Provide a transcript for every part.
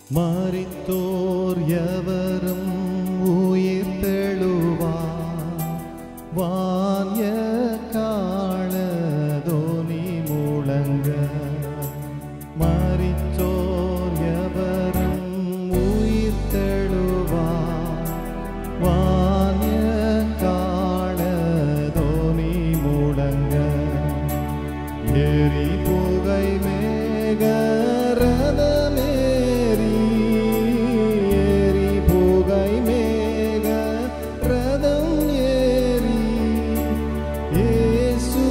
மரித்தோர் எவரும் உயிர் தெழுவார் வான்ய காணதோனி முழங்க மரித்தோர் எவரும் உயிர் தெழுவார் வான்ய காணதோனி முழங்க எரி புகை மேகரதமேரி எரி புகை மேக ரதம் ஏறி இயேசு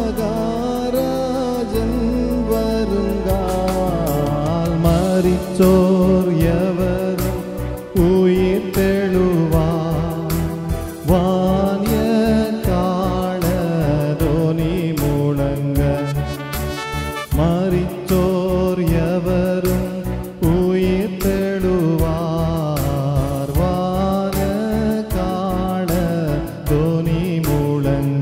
மகாராஜன் வருங்கால் மரிச்சோர் எவரும் உயிர் தெழுவார் வானிய காணதோனி முழங்க மரித்தோர் எவரும் உயிர் தெழுவார் வான காண தோனி முழங்க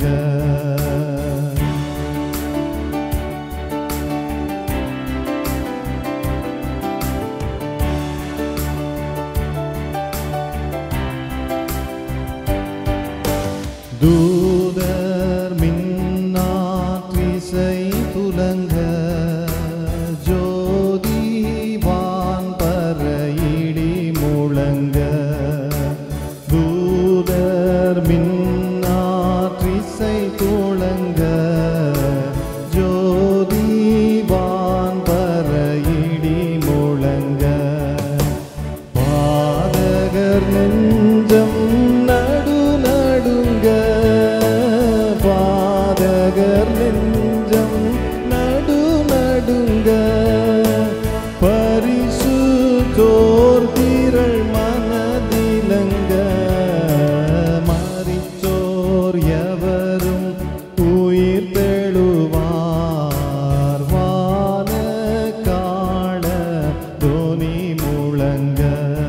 தூதர் மின்னாற்றிசை துலங்க ஜோதி வான் பறையிடி முழங்க தூதர் மின்னாற்றிசை துளங்க ஜோதி வான் பறையிடி முழங்க பாதகர் நெஞ்சம் நடு நடுங்க பாதகர் நெஞ்சம் நடு நடுங்க பரிசு தோர் திரள் மனதிலங்க மறிச்சோர் எவரும் உயிர் தெழுவார் வான காண தோனி முழங்க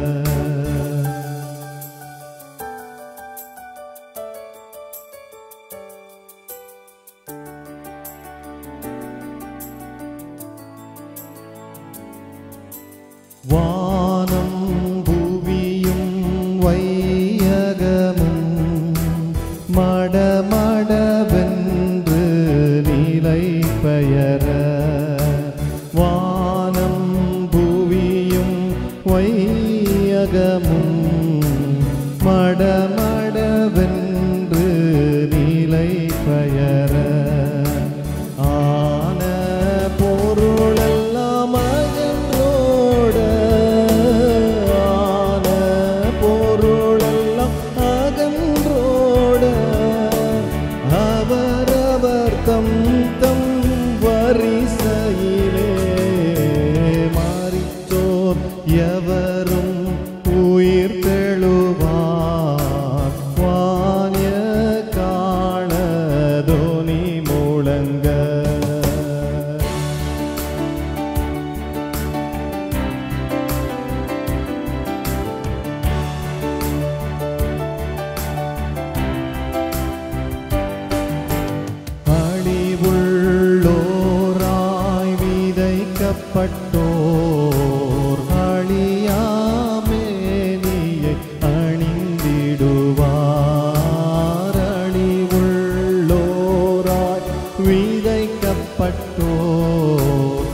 வானம் புவியும் வையகமும் மடமடவென்று நிலை பெயர வானம் புவியும் வையகமும் மடமடவென்று நிலை பெயர ஆன பொருளெல்லாம் அகன்றோட ஆன பொருளெல்லாம் அகன்றோட அவரவர் தம் தம் வரிசையிலே மாறித்தோர் எவரும் உயிர் தெழுவார் வானிய காண தோனி முழங்க அழிவுள்ளோராய் விதைக்கப்பட்டோர் அழியாமேனியை அணிந்திடுவார் அழிவுள்ளோராய் விதைக்கப்பட்டோர்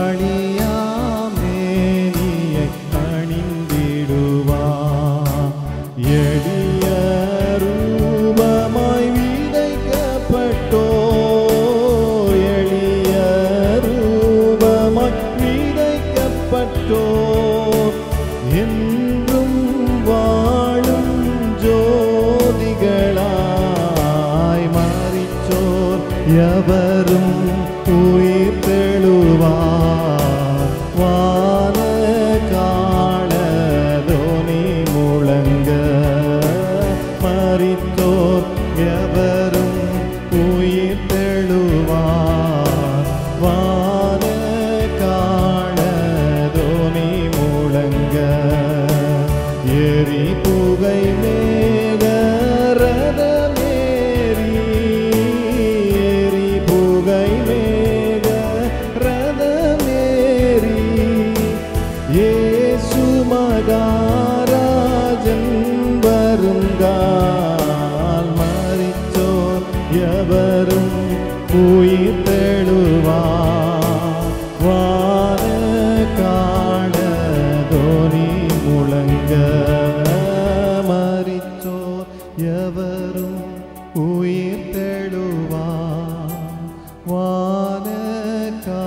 அழியாமேனியை அணிந்திடுவார் எளிய ரூபமாய் விதைக்கப்பட்டோ எளிய ரூபமாய் விதைக்கப்பட்டோ என்றும் வாழும் ஜோதிகளாய் மாறிச்சோர் எவரும் உயிர் தெழுவார் வான காண தோனி முழங்க மறித்தோர் எவரும் உயிர் தெழுவார் வான காண தோனி முழங்க எரி புகை மேக ரதமேரி எரி புகை முழங்கால் மறித்தோர் எவரும் உயிர் தெழுவார் வான காண தோனி முழங்க மறித்தோர் எவரும் உயிர் தெழுவார் வான